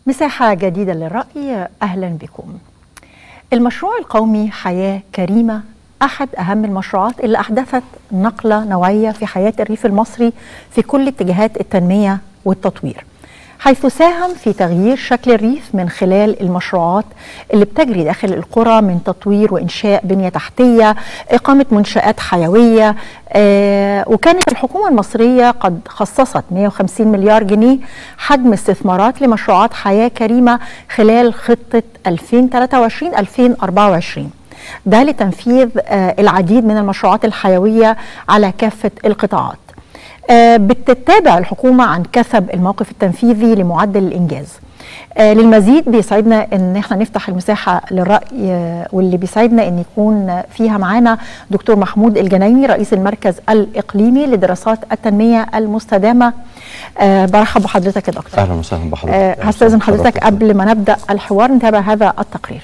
مساحة جديدة للرأي أهلا بكم المشروع القومي حياة كريمة أحد أهم المشروعات اللي أحدثت نقلة نوعية في حياة الريف المصري في كل اتجاهات التنمية والتطوير حيث ساهم في تغيير شكل الريف من خلال المشروعات اللي بتجري داخل القرى من تطوير وإنشاء بنية تحتية إقامة منشآت حيوية آه وكانت الحكومة المصرية قد خصصت 150 مليار جنيه حجم استثمارات لمشروعات حياة كريمة خلال خطة 2023-2024 ده لتنفيذ آه العديد من المشروعات الحيوية على كافة القطاعات آه بتتابع الحكومة عن كثب الموقف التنفيذي لمعدل الإنجاز آه للمزيد بيسعدنا ان احنا نفتح المساحه للراي آه واللي بيسعدنا ان يكون فيها معانا دكتور محمود الجنايني رئيس المركز الاقليمي لدراسات التنميه المستدامه آه برحب بحضرتك يا دكتور اهلا وسهلا بحضرتك آه هستاذن حضرتك قبل ما نبدا الحوار نتابع هذا التقرير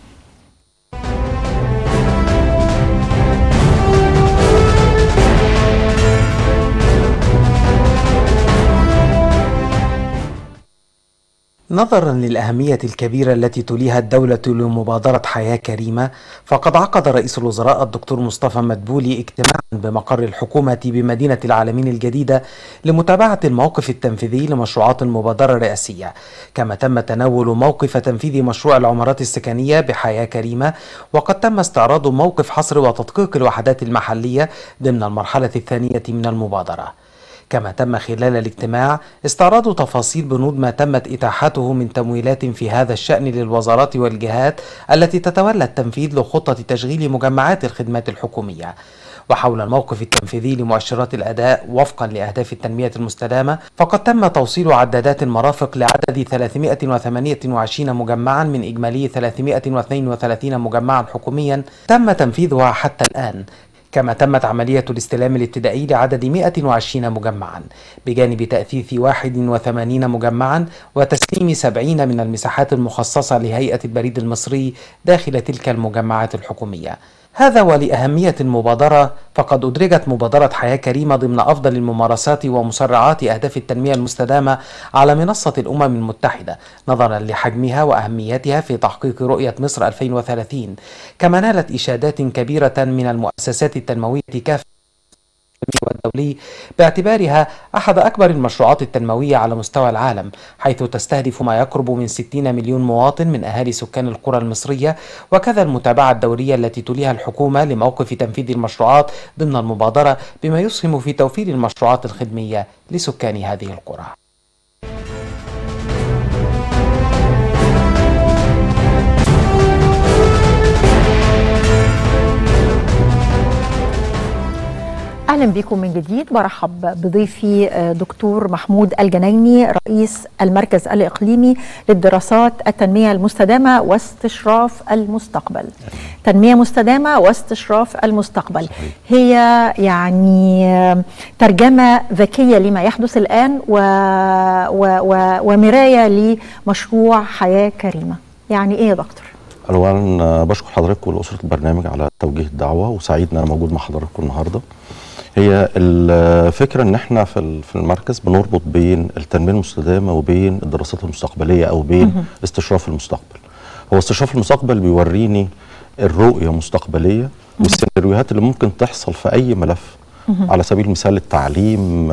نظرا للأهمية الكبيرة التي توليها الدولة لمبادرة حياة كريمة فقد عقد رئيس الوزراء الدكتور مصطفى مدبولي اجتماعا بمقر الحكومة بمدينة العالمين الجديدة لمتابعة الموقف التنفيذي لمشروعات المبادرة الرئاسية كما تم تناول موقف تنفيذ مشروع العمارات السكنية بحياة كريمة وقد تم استعراض موقف حصر وتدقيق الوحدات المحلية ضمن المرحلة الثانية من المبادرة كما تم خلال الاجتماع استعراض تفاصيل بنود ما تمت إتاحته من تمويلات في هذا الشأن للوزارات والجهات التي تتولى التنفيذ لخطة تشغيل مجمعات الخدمات الحكومية وحول الموقف التنفيذي لمؤشرات الأداء وفقا لأهداف التنمية المستدامة فقد تم توصيل عدادات المرافق لعدد 328 مجمعا من إجمالي 332 مجمعا حكوميا تم تنفيذها حتى الآن كما تمت عملية الاستلام الابتدائي لعدد 120 مجمعا بجانب تأثيث 81 مجمعا وتسليم 70 من المساحات المخصصة لهيئة البريد المصري داخل تلك المجمعات الحكومية هذا ولأهمية المبادرة فقد أدرجت مبادرة حياة كريمة ضمن أفضل الممارسات ومسرعات أهداف التنمية المستدامة على منصة الأمم المتحدة نظرا لحجمها وأهميتها في تحقيق رؤية مصر 2030 كما نالت إشادات كبيرة من المؤسسات التنموية كافة والدولي باعتبارها أحد أكبر المشروعات التنموية على مستوى العالم حيث تستهدف ما يقرب من 60 مليون مواطن من أهالي سكان القرى المصرية وكذا المتابعة الدورية التي تليها الحكومة لموقف تنفيذ المشروعات ضمن المبادرة بما يسهم في توفير المشروعات الخدمية لسكان هذه القرى اهلا بكم من جديد برحب بضيفي دكتور محمود الجنايني رئيس المركز الاقليمي للدراسات التنميه المستدامه واستشراف المستقبل. تنميه مستدامه واستشراف المستقبل صحيح. هي يعني ترجمه ذكيه لما يحدث الان و و و ومرايه لمشروع حياه كريمه. يعني ايه يا دكتور؟ اولا بشكر حضرتك ولاسره البرنامج على توجيه الدعوه وسعيد ان انا موجود مع حضراتكم النهارده. هي الفكره ان احنا في في المركز بنربط بين التنميه المستدامه وبين الدراسات المستقبليه او بين استشراف المستقبل. هو استشراف المستقبل بيوريني الرؤيه مستقبليه والسيناريوهات اللي ممكن تحصل في اي ملف على سبيل المثال التعليم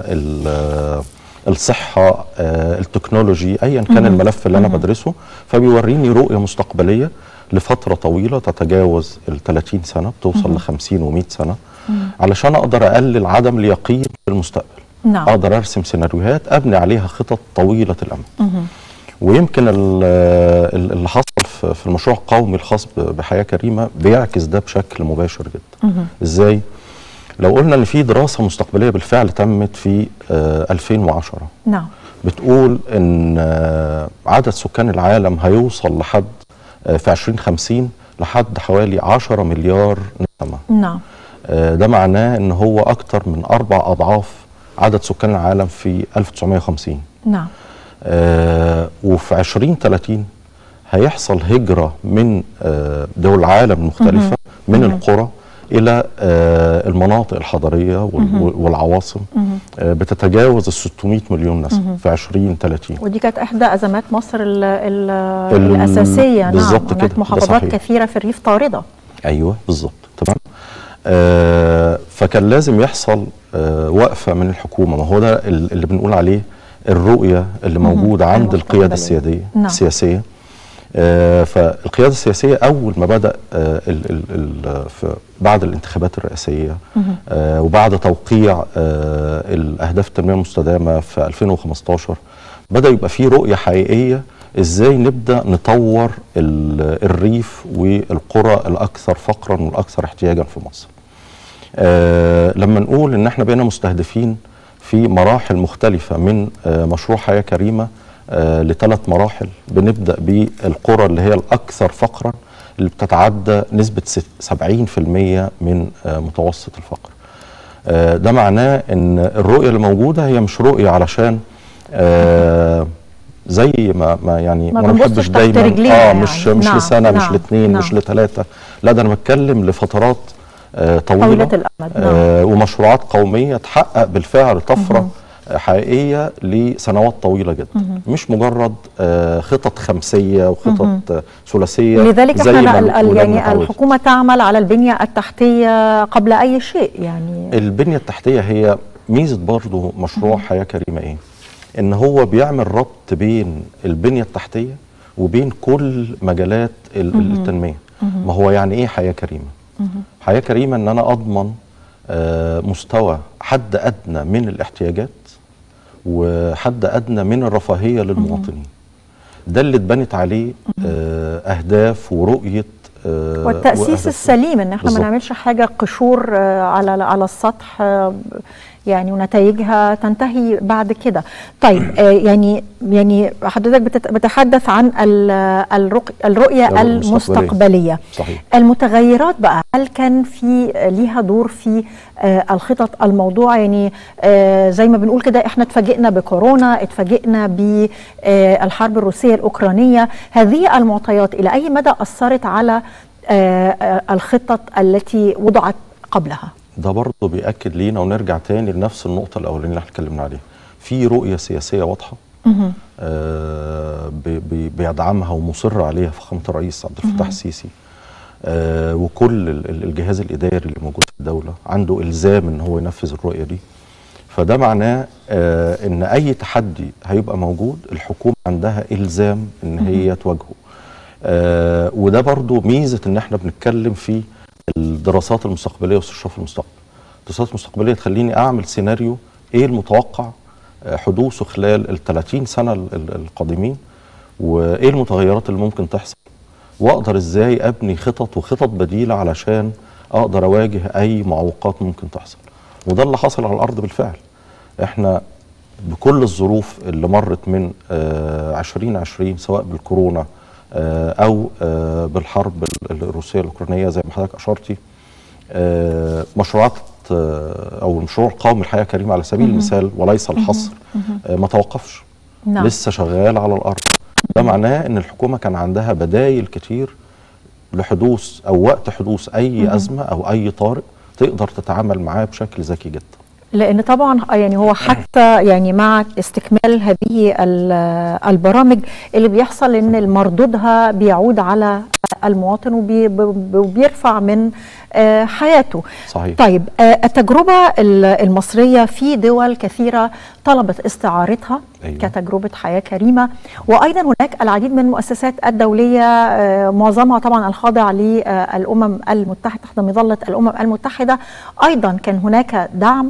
الصحه التكنولوجي ايا كان الملف اللي انا بدرسه فبيوريني رؤيه مستقبليه لفتره طويله تتجاوز ال 30 سنه بتوصل ل 50 و100 سنه علشان اقدر اقلل عدم اليقين في المستقبل نعم. اقدر ارسم سيناريوهات ابني عليها خطط طويله الامد ويمكن اللي حصل في المشروع القومي الخاص بحياه كريمه بيعكس ده بشكل مباشر جدا ازاي لو قلنا ان في دراسه مستقبليه بالفعل تمت في 2010 نعم بتقول ان عدد سكان العالم هيوصل لحد في 2050 لحد حوالي 10 مليار نسمه نعم ده معناه ان هو اكتر من اربع اضعاف عدد سكان العالم في 1950 نعم آه وفي 2030 هيحصل هجره من آه دول العالم المختلفه من القرى الى آه المناطق الحضريه والعواصم آه، بتتجاوز ال 600 مليون نسمه في 2030 ودي كانت احدى ازمات مصر ال ال ال- الاساسيه بالظبط نعم كده، هناك ده محافظات صحيح. كثيره في الريف طارده ايوه بالظبط تمام آه فكان لازم يحصل آه وقفه من الحكومه ما هو ده ال- اللي بنقول عليه الرؤيه اللي موجوده عند القياده المستقبلية. السياديه نعم. السياسيه آه فالقياده السياسيه اول ما بدا آه ال ال ال في بعد الانتخابات الرئاسيه آه وبعد توقيع آه الاهداف التنميه المستدامه في 2015 بدا يبقى في رؤيه حقيقيه ازاي نبدا نطور ال- الريف والقرى الاكثر فقرا والاكثر احتياجا في مصر. آه لما نقول ان احنا بقينا مستهدفين في مراحل مختلفه من آه مشروع حياه كريمه آه لثلاث مراحل بنبدا بالقرى اللي هي الاكثر فقرا اللي بتتعدى نسبه ست- 70% من آه متوسط الفقر. آه ده معناه ان الرؤيه اللي موجوده هي مش رؤيه علشان آه زي ما ما يعني ما ما بنبصش بنحبش تحت دايما رجلينا اه مش يعني. مش نعم، لسنه مش نعم، لاثنين نعم. مش لثلاثه لا ده انا بتكلم لفترات آه طويله طويلة الأمد، نعم. آه ومشروعات قوميه تحقق بالفعل طفره آه، حقيقيه لسنوات طويله جدا مش مجرد آه خطط خمسيه وخطط آه ثلاثيه لذلك زي احنا ما ال- ال- الولاد يعني متعودة. الحكومه تعمل على البنيه التحتيه قبل اي شيء يعني البنية التحتية هي ميزة برضه مشروع حياة كريمة ايه؟ ان هو بيعمل ربط بين البنية التحتية وبين كل مجالات ال- ال- التنمية ما هو يعني ايه حياة كريمة؟ حياة كريمة ان انا اضمن آه، مستوى حد ادنى من الاحتياجات وحد ادنى من الرفاهية للمواطنين ده اللي اتبنت عليه آه، اهداف ورؤية آه، والتاسيس وأهداف. السليم ان احنا ما بالظبط. نعملش حاجه قشور آه، على على السطح آه، يعني ونتائجها تنتهي بعد كده طيب آه، يعني يعني حضرتك بتت- بتتحدث عن ال- الرق- الرؤيه الرؤية المستقبليه صحيح المتغيرات بقى هل كان في ليها دور في آه، الخطط الموضوع يعني آه، زي ما بنقول كده احنا اتفاجئنا بكورونا اتفاجئنا بالحرب الروسية الأوكرانية هذه المعطيات إلى أي مدى أثرت على آه، آه، الخطط التي وضعت قبلها ده برضه بيأكد لينا ونرجع تاني لنفس النقطة الأولانية اللي احنا اتكلمنا عليها. في رؤية سياسية واضحة آه بي- بي- بيدعمها ومصر عليها فخامة الرئيس عبد الفتاح السيسي. آه وكل ال- ال- الجهاز الإداري اللي موجود في الدولة عنده إلزام إن هو ينفذ الرؤية دي. فده معناه آه إن أي تحدي هيبقى موجود الحكومة عندها إلزام إن هي تواجهه. آه وده برضو ميزة إن احنا بنتكلم في الدراسات المستقبليه واستشراف المستقبل. الدراسات المستقبليه تخليني اعمل سيناريو ايه المتوقع آه، حدوثه خلال ال 30 سنه ال- ال- القادمين وايه المتغيرات اللي ممكن تحصل واقدر ازاي ابني خطط وخطط بديله علشان اقدر اواجه اي معوقات ممكن تحصل. وده اللي حصل على الارض بالفعل. احنا بكل الظروف اللي مرت من آه، 2020 سواء بالكورونا آه، او آه، بالحرب ال- الروسيه الاوكرانيه زي ما حضرتك اشرتي آه، مشروعات آه، او المشروع القومي الحياه كريمه على سبيل المثال وليس الحصر آه، ما توقفش نعم. لسه شغال على الارض ده معناه ان الحكومه كان عندها بدايل كتير لحدوث او وقت حدوث اي ازمه او اي طارئ تقدر تتعامل معاه بشكل ذكي جدا لان طبعا يعني هو حتى يعني مع استكمال هذه ال- البرامج اللي بيحصل ان مردودها بيعود على المواطن وبي- ب- وبيرفع من آه، حياته صحيح. طيب آه، التجربه ال- المصريه في دول كثيره طلبت استعارتها أيوة. كتجربه حياه كريمه وايضا هناك العديد من المؤسسات الدوليه آه، معظمها طبعا الخاضع للامم المتحده تحت مظله الامم المتحده ايضا كان هناك دعم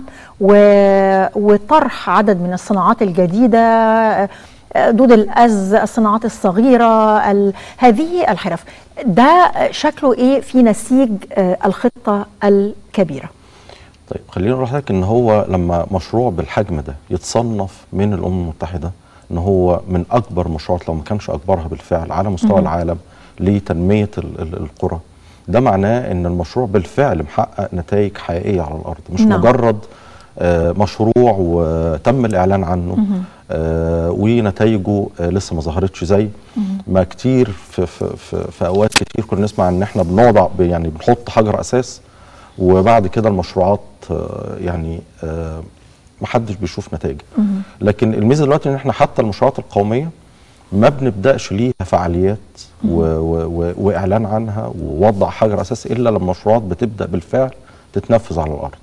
و- وطرح عدد من الصناعات الجديده آه، دود الأز الصناعات الصغيرة ال- هذه الحرف ده شكله إيه في نسيج آه، الخطة الكبيرة طيب خلينا نقول لحضرتك ان هو لما مشروع بالحجم ده يتصنف من الامم المتحده ان هو من اكبر مشروعات لو ما كانش اكبرها بالفعل على مستوى العالم لتنميه ال- ال- القرى ده معناه ان المشروع بالفعل محقق نتائج حقيقيه على الارض مش نعم. مجرد آه، مشروع وتم الاعلان عنه آه، ونتائجه آه، لسه ما ظهرتش زي ما كتير في, في, في, في اوقات كتير كنا نسمع ان احنا بنوضع ب- يعني بنحط حجر اساس وبعد كده المشروعات آه، يعني آه، محدش بيشوف نتائج لكن الميزه دلوقتي ان احنا حتى المشروعات القوميه ما بنبداش ليها فعاليات و و و واعلان عنها ووضع حجر اساسي الا لما المشروعات بتبدا بالفعل تتنفذ على الارض.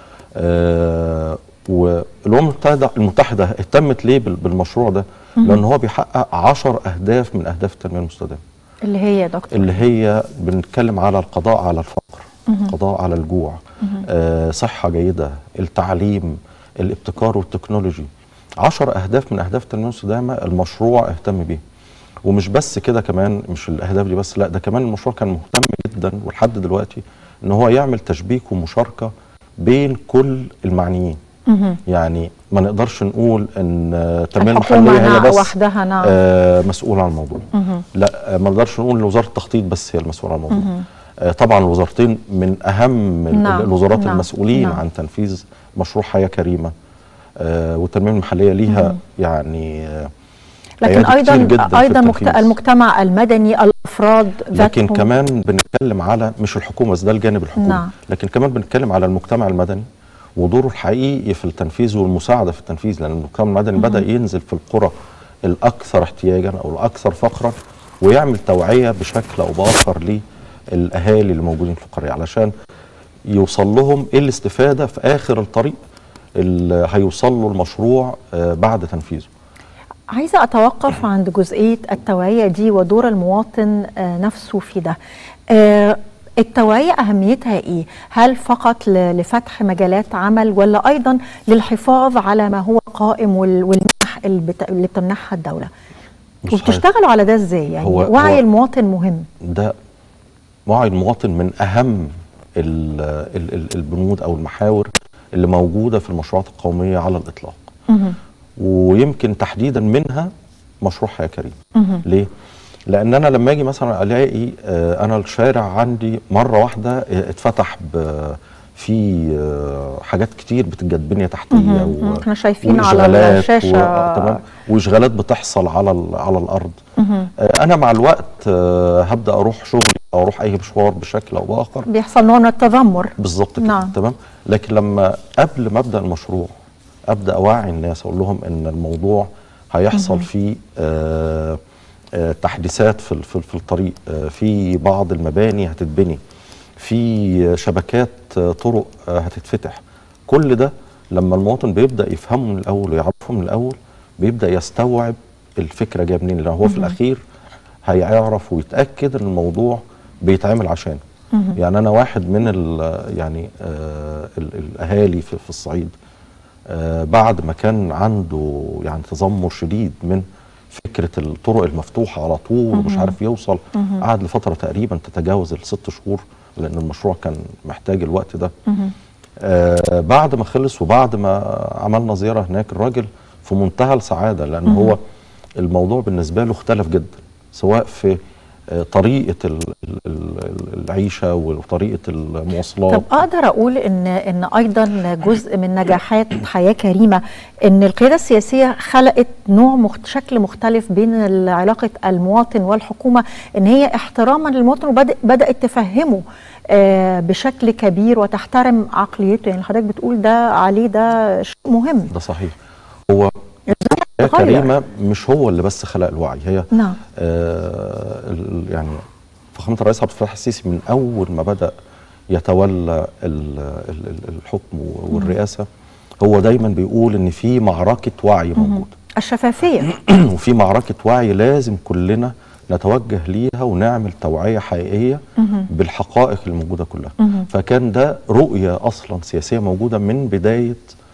آه والامم المتحده المتحده اهتمت ليه بال- بالمشروع ده؟ لان هو بيحقق 10 اهداف من اهداف التنميه المستدامه. اللي هي يا دكتور اللي هي بنتكلم على القضاء على الفقر القضاء على الجوع آه صحة جيدة التعليم الابتكار والتكنولوجي عشر أهداف من أهداف التنمية المستدامة المشروع اهتم بيه ومش بس كده كمان مش الأهداف دي بس لا ده كمان المشروع كان مهتم جدا ولحد دلوقتي إن هو يعمل تشبيك ومشاركة بين كل المعنيين يعني ما نقدرش نقول ان آه، التنميه الحكومة المحليه هي نعم بس وحدها نعم. آه مسؤوله عن الموضوع لا آه، ما نقدرش نقول ان وزاره التخطيط بس هي المسؤوله عن الموضوع آه طبعا الوزارتين من اهم ال- نعم، الوزارات نعم، المسؤولين نعم. عن تنفيذ مشروع حياه كريمه آه والتنميه المحليه ليها يعني آه لكن أيادي كتير ايضا جداً في ايضا مجت- التنفيذ. المجتمع المدني الافراد لكن ذاتهم كمان بنتكلم على مش الحكومه بس ده الجانب الحكومي نعم. لكن كمان بنتكلم على المجتمع المدني ودوره الحقيقي في التنفيذ والمساعده في التنفيذ لان المجتمع المدني بدا ينزل في القرى الاكثر احتياجا او الاكثر فقرا ويعمل توعيه بشكل او باخر للاهالي اللي موجودين في القريه علشان يوصل لهم ايه الاستفاده في اخر الطريق اللي هيوصل له المشروع آه، بعد تنفيذه عايزة أتوقف عند جزئية التوعية دي ودور المواطن آه، نفسه في ده آه، التوعية أهميتها إيه؟ هل فقط ل- لفتح مجالات عمل ولا أيضا للحفاظ على ما هو قائم وال- والمنح اللي بت- اللي بتمنحها الدولة؟ بص وبتشتغلوا على ده إزاي؟ يعني هو- وعي هو- المواطن مهم ده وعي المواطن من اهم ال- ال- ال- البنود او المحاور اللي موجوده في المشروعات القوميه على الاطلاق ويمكن تحديدا منها مشروع حياه كريم ليه لان انا لما اجي مثلا الاقي آه، انا الشارع عندي مره واحده آه، اتفتح ب- في آه، حاجات كتير بتتجد بنيه تحتيه مهم. و- احنا شايفين على وإشغالات الشاشة. و... آه، تمام واشغالات بتحصل على ال... على الارض آه، انا مع الوقت آه، هبدا اروح شغلي او اروح اي مشوار بشكل او باخر بيحصل نوع من التذمر بالظبط كده نعم. تمام لكن لما قبل ما ابدا المشروع ابدا اوعي الناس اقول لهم ان الموضوع هيحصل فيه آه آه تحديثات في ال- في, ال- في الطريق آه في بعض المباني هتتبني في شبكات آه طرق آه هتتفتح كل ده لما المواطن بيبدا يفهمه من الاول ويعرفه من الاول بيبدا يستوعب الفكره جايه منين لان هو في الاخير هيعرف ويتاكد ان الموضوع بيتعمل عشانه يعني انا واحد من ال يعني آه ال الاهالي في, في الصعيد آه بعد ما كان عنده يعني تذمر شديد من فكره الطرق المفتوحه على طول ومش عارف يوصل قعد لفتره تقريبا تتجاوز الست شهور لان المشروع كان محتاج الوقت ده آه بعد ما خلص وبعد ما عملنا زياره هناك الراجل في منتهى السعاده لان هو الموضوع بالنسبه له اختلف جدا سواء في آه، طريقه ال- ال- ال- العيشه وطريقه المواصلات طب اقدر اقول ان ان ايضا جزء من نجاحات حياه كريمه ان القياده السياسيه خلقت نوع مخت شكل مختلف بين علاقه المواطن والحكومه ان هي احتراما للمواطن وبدات تفهمه آه، بشكل كبير وتحترم عقليته يعني حضرتك بتقول ده عليه ده شيء مهم ده صحيح هو يا اتغير. كريمه مش هو اللي بس خلق الوعي هي نعم. آه ال- يعني فخامه الرئيس عبد الفتاح السيسي من اول ما بدا يتولى ال- ال- ال- الحكم والرئاسه هو دايما بيقول ان في معركه وعي موجوده الشفافيه وفي معركة وعي لازم كلنا نتوجه ليها ونعمل توعية حقيقية بالحقائق الموجودة كلها فكان ده رؤية أصلا سياسية موجودة من بداية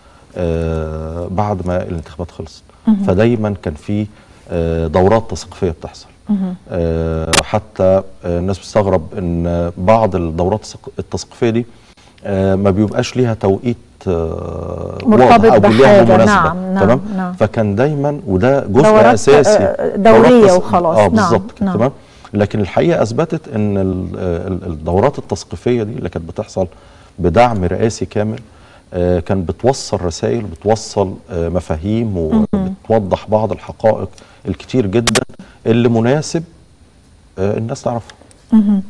آه بعد ما الانتخابات خلصت فدايما كان في آه دورات تثقيفية بتحصل آه حتى آه الناس بتستغرب ان بعض الدورات الثق- التثقيفية دي آه ما بيبقاش ليها توقيت آه مرتبط واضح أو ليها بحاجة. مناسبة نعم، نعم، تمام نعم. فكان دايما وده جزء دورات، اساسي آه، دورية دورات تس- وخلاص. اه نعم، بالظبط كده نعم. تمام لكن الحقيقه اثبتت ان ال- ال- الدورات التثقيفيه دي اللي كانت بتحصل بدعم رئاسي كامل آه، كان بتوصل رسائل بتوصل آه، مفاهيم وبتوضح بعض الحقائق الكتير جدا اللي مناسب آه، الناس تعرفها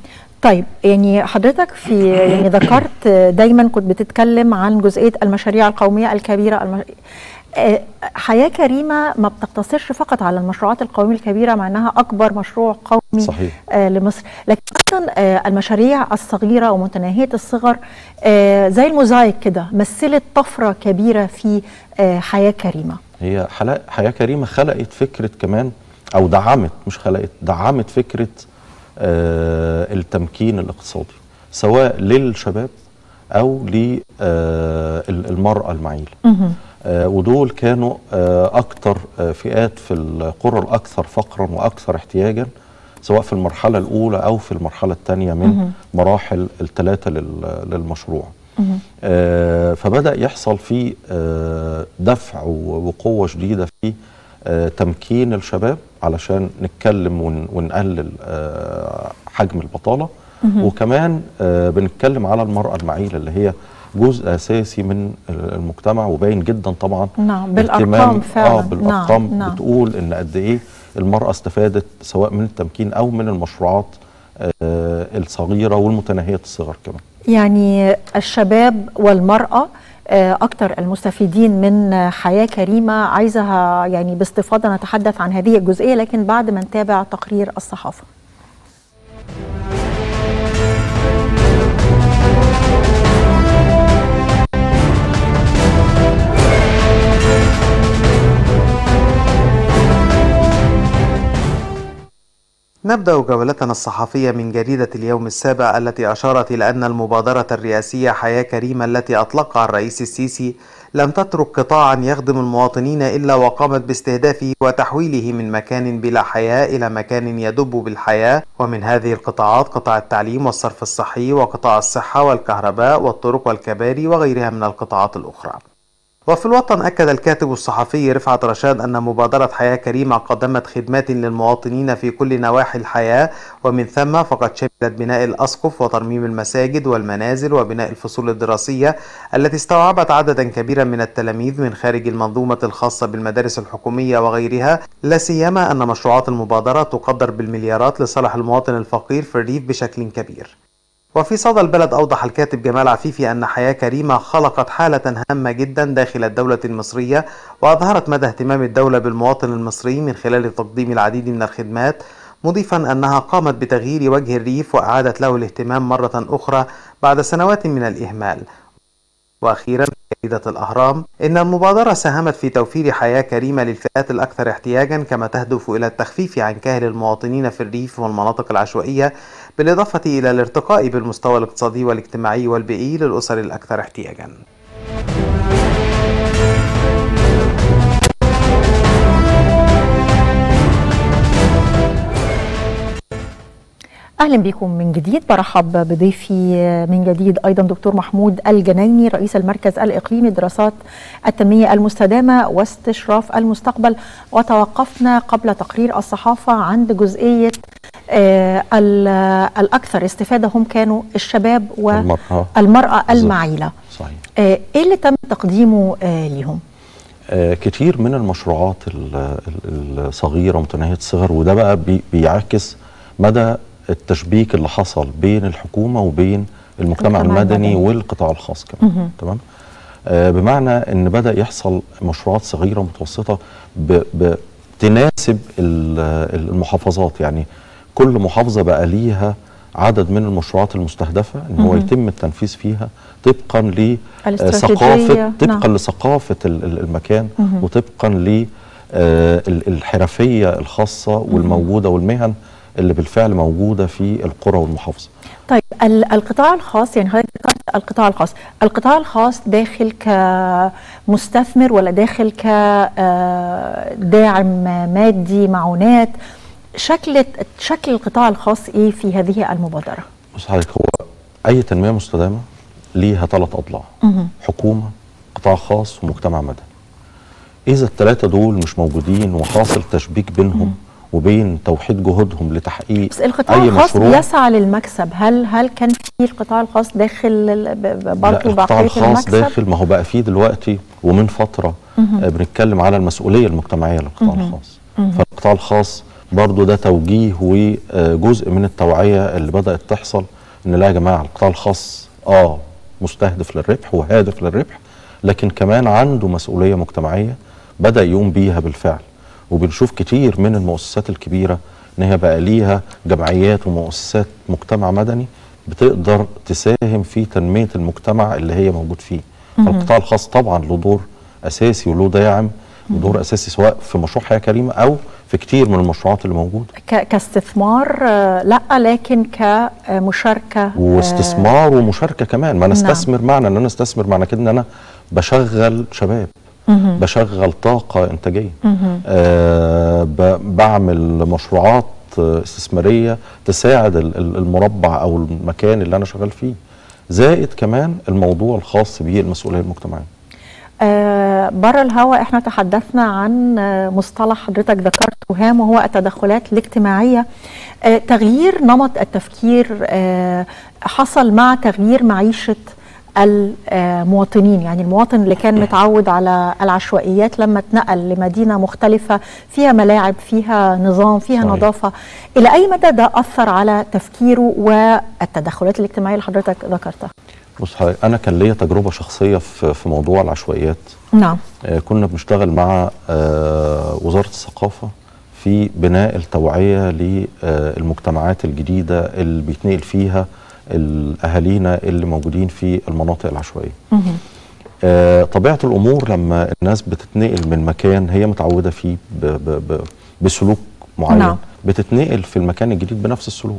طيب يعني حضرتك في يعني ذكرت دايما كنت بتتكلم عن جزئيه المشاريع القوميه الكبيره المش... آه، حياه كريمه ما بتقتصرش فقط على المشروعات القوميه الكبيره مع انها اكبر مشروع قومي صحيح. آه، لمصر لكن ايضا آه، المشاريع الصغيره ومتناهيه الصغر آه، زي الموزايك كده مثلت طفره كبيره في آه، حياه كريمه هي حلا- حياة كريمة خلقت فكرة كمان أو دعمت مش خلقت دعمت فكرة آه التمكين الاقتصادي سواء للشباب أو للمرأة المعيلة آه ودول كانوا آه أكتر آه فئات في القرى الأكثر فقرا وأكثر احتياجا سواء في المرحلة الأولى أو في المرحلة الثانية من مراحل الثلاثة لل- للمشروع آه، فبدأ يحصل في آه، دفع و- وقوة شديدة في آه، تمكين الشباب علشان نتكلم ون- ونقلل آه، حجم البطالة وكمان آه، بنتكلم على المرأة المعيلة اللي هي جزء أساسي من المجتمع وباين جدا طبعا نعم، بالأرقام اهتمام- فعلاً. اه بالأرقام نعم، نعم. بتقول إن قد إيه المرأة استفادت سواء من التمكين أو من المشروعات آه، الصغيرة والمتناهية الصغر كمان يعني الشباب والمرأة آه، أكثر المستفيدين من آه، حياة كريمة عايزها يعني باستفاضة نتحدث عن هذه الجزئية لكن بعد ما نتابع تقرير الصحافة نبدأ جولتنا الصحفية من جريدة اليوم السابع التي أشارت إلى أن المبادرة الرئاسية حياة كريمة التي أطلقها الرئيس السيسي لم تترك قطاعا يخدم المواطنين إلا وقامت باستهدافه وتحويله من مكان بلا حياة إلى مكان يدب بالحياة ومن هذه القطاعات قطاع التعليم والصرف الصحي وقطاع الصحة والكهرباء والطرق والكباري وغيرها من القطاعات الأخرى وفي الوطن أكد الكاتب الصحفي رفعت رشاد أن مبادرة حياة كريمة قدمت خدمات للمواطنين في كل نواحي الحياة ومن ثم فقد شملت بناء الأسقف وترميم المساجد والمنازل وبناء الفصول الدراسية التي استوعبت عددا كبيرا من التلاميذ من خارج المنظومة الخاصة بالمدارس الحكومية وغيرها لا سيما أن مشروعات المبادرة تقدر بالمليارات لصالح المواطن الفقير في الريف بشكل كبير وفي صدى البلد أوضح الكاتب جمال عفيفي أن حياة كريمة خلقت حالة هامة جدا داخل الدولة المصرية وأظهرت مدى اهتمام الدولة بالمواطن المصري من خلال تقديم العديد من الخدمات مضيفا أنها قامت بتغيير وجه الريف وأعادت له الاهتمام مرة أخرى بعد سنوات من الإهمال وأخيرا في جريدة الأهرام إن المبادرة ساهمت في توفير حياة كريمة للفئات الأكثر احتياجا كما تهدف إلى التخفيف عن كاهل المواطنين في الريف والمناطق العشوائية بالإضافة إلى الارتقاء بالمستوى الاقتصادي والاجتماعي والبيئي للأسر الأكثر احتياجا اهلا بكم من جديد برحب بضيفي من جديد ايضا دكتور محمود الجنايني رئيس المركز الاقليمي لدراسات التنميه المستدامه واستشراف المستقبل وتوقفنا قبل تقرير الصحافه عند جزئيه آه الاكثر استفاده هم كانوا الشباب المرأة. والمراه المعيله صحيح آه ايه اللي تم تقديمه آه ليهم؟ آه كتير من المشروعات ال- ال- الصغيره متناهيه الصغر وده بقى بي بيعكس مدى التشبيك اللي حصل بين الحكومه وبين المجتمع المجتمع المدني المدني. والقطاع الخاص كمان تمام آه بمعنى ان بدا يحصل مشروعات صغيره متوسطه ب- ب- تناسب ال- المحافظات يعني كل محافظه بقى ليها عدد من المشروعات المستهدفه ان هو يتم التنفيذ فيها طبقا الاستراتيجية، لثقافه طبقا نعم. لثقافه ال- ال- المكان وطبقا للحرفيه الخاصه والموجوده والمهن اللي بالفعل موجوده في القرى والمحافظه طيب ال- القطاع الخاص يعني حضرتك ذكرت القطاع الخاص، القطاع الخاص داخل كمستثمر ولا داخل كداعم مادي معونات شكل شكل القطاع الخاص ايه في هذه المبادره؟ بص حضرتك هو اي تنميه مستدامه ليها ثلاث اضلاع حكومه قطاع خاص ومجتمع مدني اذا الثلاثه دول مش موجودين وحاصل تشبيك بينهم وبين توحيد جهودهم لتحقيق بس القطاع اي الخاص مشروع يسعى للمكسب، هل هل كان في القطاع الخاص داخل ال- ب- ب- لا برضه القطاع بقيه الخاص المكسب؟ داخل ما هو بقى فيه دلوقتي ومن فتره آه بنتكلم على المسؤوليه المجتمعيه للقطاع الخاص فالقطاع الخاص برضه ده توجيه وجزء من التوعيه اللي بدات تحصل ان لا يا جماعه القطاع الخاص اه مستهدف للربح وهادف للربح لكن كمان عنده مسؤوليه مجتمعيه بدا يقوم بيها بالفعل وبنشوف كتير من المؤسسات الكبيره ان هي بقى ليها جمعيات ومؤسسات مجتمع مدني بتقدر تساهم في تنميه المجتمع اللي هي موجود فيه فالقطاع الخاص طبعا له دور اساسي وله داعم ودور اساسي سواء في مشروع حياه كريمه او في كتير من المشروعات اللي موجوده ك- كاستثمار آه، لا لكن كمشاركه واستثمار ومشاركه كمان ما انا نعم. استثمر معنى ان انا استثمر معنى كده ان انا بشغل شباب بشغل طاقه انتاجيه آه ب- بعمل مشروعات آه، استثماريه تساعد ال- ال- المربع او المكان اللي انا شغال فيه زائد كمان الموضوع الخاص بالمسؤوليه المجتمعيه آه بره الهوا احنا تحدثنا عن آه مصطلح حضرتك ذكرته هام وهو التدخلات الاجتماعيه آه تغيير نمط التفكير آه حصل مع تغيير معيشه المواطنين يعني المواطن اللي كان متعود على العشوائيات لما اتنقل لمدينه مختلفه فيها ملاعب فيها نظام فيها صحيح. نظافه الى اي مدى ده اثر على تفكيره والتدخلات الاجتماعيه اللي حضرتك ذكرتها بص حضرتك، انا كان ليا تجربه شخصيه في في موضوع العشوائيات نعم آه، كنا بنشتغل مع آه، وزارة الثقافة في بناء التوعية للمجتمعات الجديدة اللي بيتنقل فيها الأهالينا اللي موجودين في المناطق العشوائية آه، طبيعة الأمور لما الناس بتتنقل من مكان هي متعودة فيه ب ب ب بسلوك معين نعم. بتتنقل في المكان الجديد بنفس السلوك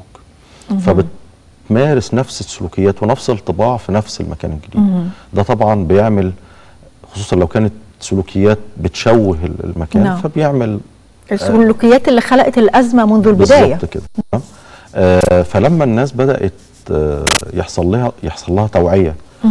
فبتمارس نفس السلوكيات ونفس الطباع في نفس المكان الجديد ده طبعا بيعمل خصوصا لو كانت سلوكيات بتشوه ال- المكان نعم. فبيعمل السلوكيات اللي خلقت الازمه منذ البدايه بالظبط كده تمام؟ آه فلما الناس بدات آه يحصل لها يحصل لها توعيه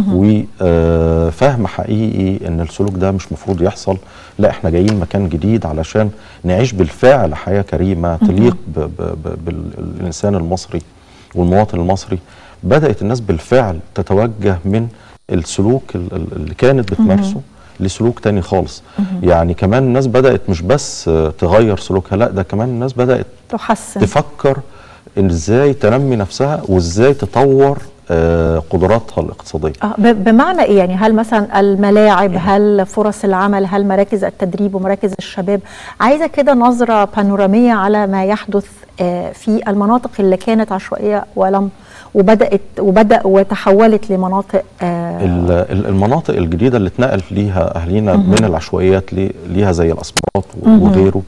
وفهم حقيقي ان السلوك ده مش مفروض يحصل لا احنا جايين مكان جديد علشان نعيش بالفعل حياه كريمه تليق ب- ب- ب- بالانسان المصري والمواطن المصري بدات الناس بالفعل تتوجه من السلوك ال- ال- اللي كانت بتمارسه لسلوك تاني خالص يعني كمان الناس بدات مش بس آه، تغير سلوكها لا ده كمان الناس بدات تحسن تفكر ان ازاي تنمي نفسها وازاي تطور آه، قدراتها الاقتصاديه آه، ب- بمعنى ايه يعني هل مثلا الملاعب هل فرص العمل هل مراكز التدريب ومراكز الشباب عايزه كده نظره بانوراميه على ما يحدث آه، في المناطق اللي كانت عشوائيه ولم وبدات وبدا وتحولت لمناطق آه، ال- ال- المناطق الجديده اللي اتنقل ليها اهالينا من العشوائيات لي- ليها زي الاسمرات و- وغيره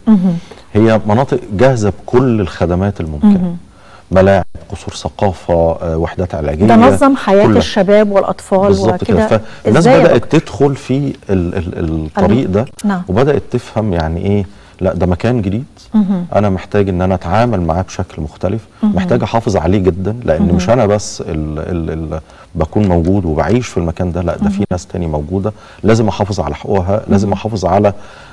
هي مناطق جاهزه بكل الخدمات الممكنه ملاعب قصور ثقافه آه، وحدات علاجيه ده نظم حياه كل- الشباب والاطفال بالظبط كده وكده فالناس إزاي يا بدات دكتور؟ تدخل في ال ال الطريق ده نعم. وبدات تفهم يعني ايه لا ده مكان جديد انا محتاج ان انا اتعامل معاه بشكل مختلف محتاج احافظ عليه جدا لان مش انا بس ال ال ال بكون موجود وبعيش في المكان ده لا ده في ناس تاني موجوده لازم احافظ على حقوقها لازم احافظ على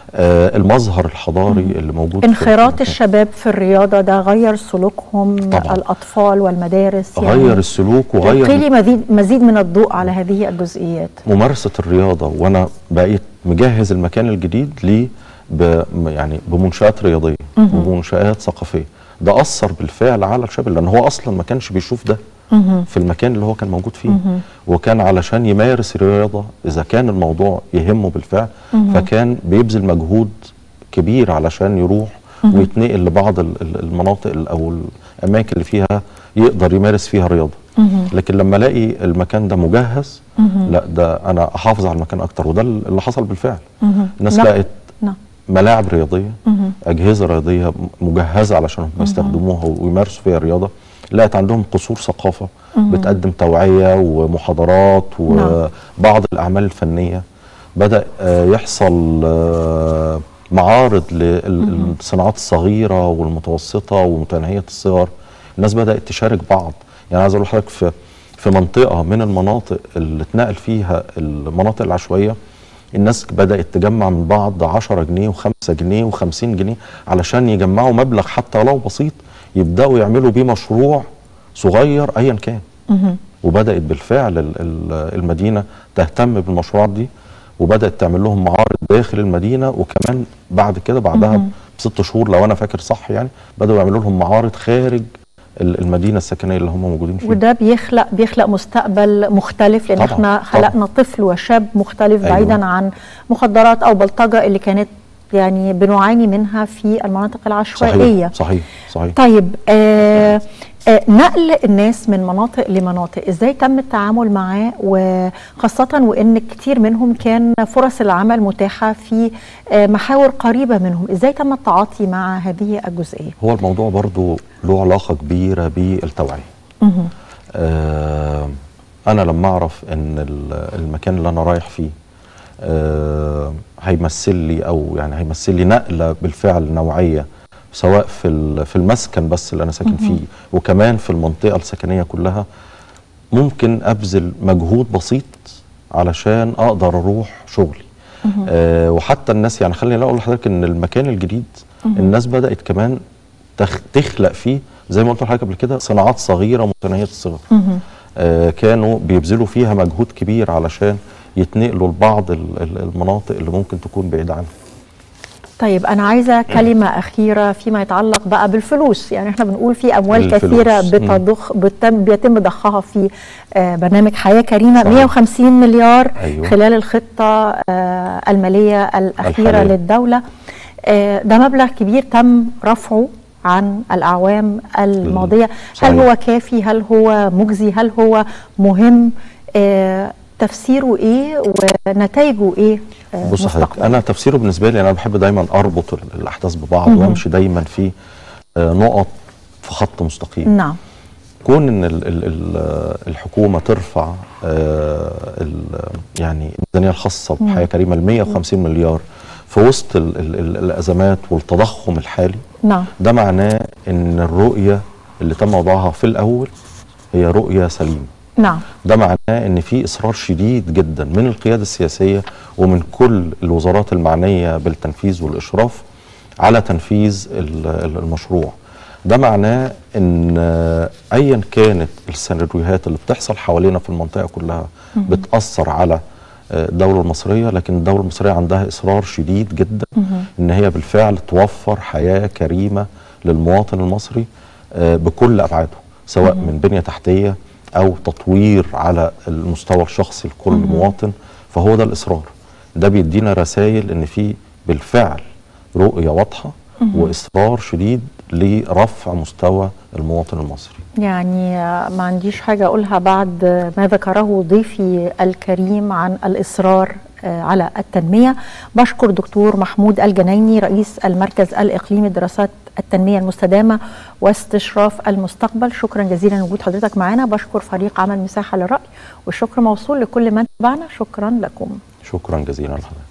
آه المظهر الحضاري اللي موجود في- في انخراط المكان. الشباب في الرياضه ده غير سلوكهم طبعاً. الاطفال والمدارس غير السلوك وغير قيلي مزيد مزيد من الضوء على هذه الجزئيات ممارسه الرياضه وانا بقيت مجهز المكان الجديد ليه ب يعني بمنشات رياضيه ومنشات ثقافيه ده اثر بالفعل على الشباب لان هو اصلا ما كانش بيشوف ده في المكان اللي هو كان موجود فيه وكان علشان يمارس الرياضه اذا كان الموضوع يهمه بالفعل فكان بيبذل مجهود كبير علشان يروح ويتنقل لبعض ال- ال- المناطق ال- او الاماكن اللي فيها يقدر يمارس فيها رياضه لكن لما الاقي المكان ده مجهز لا ده انا احافظ على المكان اكتر وده اللي حصل بالفعل الناس نعم. لقت نعم ملاعب رياضيه اجهزه رياضيه مجهزه علشان هم يستخدموها ويمارسوا فيها الرياضه لقت عندهم قصور ثقافه بتقدم توعيه ومحاضرات وبعض الاعمال الفنيه بدا آه، يحصل آه، معارض للصناعات الصغيره والمتوسطه ومتناهيه الصغر الناس بدات تشارك بعض يعني عايز اقول لحضرتك في في منطقه من المناطق اللي اتنقل فيها المناطق العشوائيه الناس بدأت تجمع من بعض 10 جنيه و5 جنيه و50 جنيه علشان يجمعوا مبلغ حتى لو بسيط يبدأوا يعملوا بيه مشروع صغير أيا كان وبدأت بالفعل ال- ال- المدينة تهتم بالمشروعات دي وبدأت تعمل لهم معارض داخل المدينة وكمان بعد كده بعدها بست شهور لو أنا فاكر صح يعني بدأوا يعملوا لهم معارض خارج ال- المدينه السكنيه اللي هم موجودين فيها وده بيخلق بيخلق مستقبل مختلف لان طبعاً، احنا خلقنا طفل وشاب مختلف أيوة. بعيدا عن مخدرات او بلطجه اللي كانت يعني بنعاني منها في المناطق العشوائيه صحيح صحيح صحيح طيب آه آه نقل الناس من مناطق لمناطق ازاي تم التعامل معاه وخاصة وان كتير منهم كان فرص العمل متاحة في آه محاور قريبة منهم ازاي تم التعاطي مع هذه الجزئية هو الموضوع برضو له علاقه كبيره بالتوعيه مهم. آه انا لما اعرف ان ال- المكان اللي انا رايح فيه آه هيمثل لي او يعني هيمثل لي نقله بالفعل نوعيه سواء في ال- في المسكن بس اللي انا ساكن فيه وكمان في المنطقه السكنيه كلها ممكن ابذل مجهود بسيط علشان اقدر اروح شغلي آه وحتى الناس يعني خليني اقول لحضرتك ان المكان الجديد الناس بدات كمان تخ تخلق فيه زي ما قلت لحضرتك قبل كده صناعات صغيره متناهيه الصغر آه كانوا بيبذلوا فيها مجهود كبير علشان يتنقلوا لبعض ال- ال- المناطق اللي ممكن تكون بعيده عنها طيب أنا عايزة كلمة أخيرة فيما يتعلق بقى بالفلوس يعني احنا بنقول في أموال الفلوس. كثيرة مم. بتضخ بتم بيتم ضخها في آه، برنامج حياة كريمة صحيح. 150 مليار أيوة. خلال الخطة آه، المالية الأخيرة الحالية. للدولة آه، ده مبلغ كبير تم رفعه عن الأعوام الماضية صحيح. هل هو كافي هل هو مجزي هل هو مهم آه، تفسيره ايه ونتائجه ايه آه، بص حضرتك مستقبلا انا تفسيره بالنسبه لي انا بحب دايما اربط ال- الاحداث ببعض مهم. وامشي دايما في آه، نقط في خط مستقيم نعم كون ان ال ال ال الحكومه ترفع آه ال يعني الميزانيه الخاصه بحياه كريمه ل 150 مليار في وسط ال ال ال الازمات والتضخم الحالي نعم ده معناه ان الرؤيه اللي تم وضعها في الاول هي رؤيه سليمه نعم ده معناه ان في اصرار شديد جدا من القياده السياسيه ومن كل الوزارات المعنيه بالتنفيذ والاشراف على تنفيذ ال- ال- المشروع ده معناه ان آه، ايا كانت السيناريوهات اللي بتحصل حوالينا في المنطقه كلها بتاثر على آه، الدوله المصريه لكن الدوله المصريه عندها اصرار شديد جدا ان هي بالفعل توفر حياه كريمه للمواطن المصري آه، بكل ابعاده سواء من بنيه تحتيه او تطوير على المستوى الشخصي لكل مواطن فهو ده الاصرار ده بيدينا رسائل ان في بالفعل رؤيه واضحه واصرار شديد لرفع مستوى المواطن المصري يعني ما عنديش حاجة أقولها بعد ما ذكره ضيفي الكريم عن الإصرار آه، على التنمية بشكر دكتور محمود الجنايني رئيس المركز الإقليمي لدراسات التنمية المستدامة واستشراف المستقبل شكرا جزيلا لوجود حضرتك معنا بشكر فريق عمل مساحة للرأي والشكر موصول لكل من تابعنا شكرا لكم شكرا جزيلا لحضرتك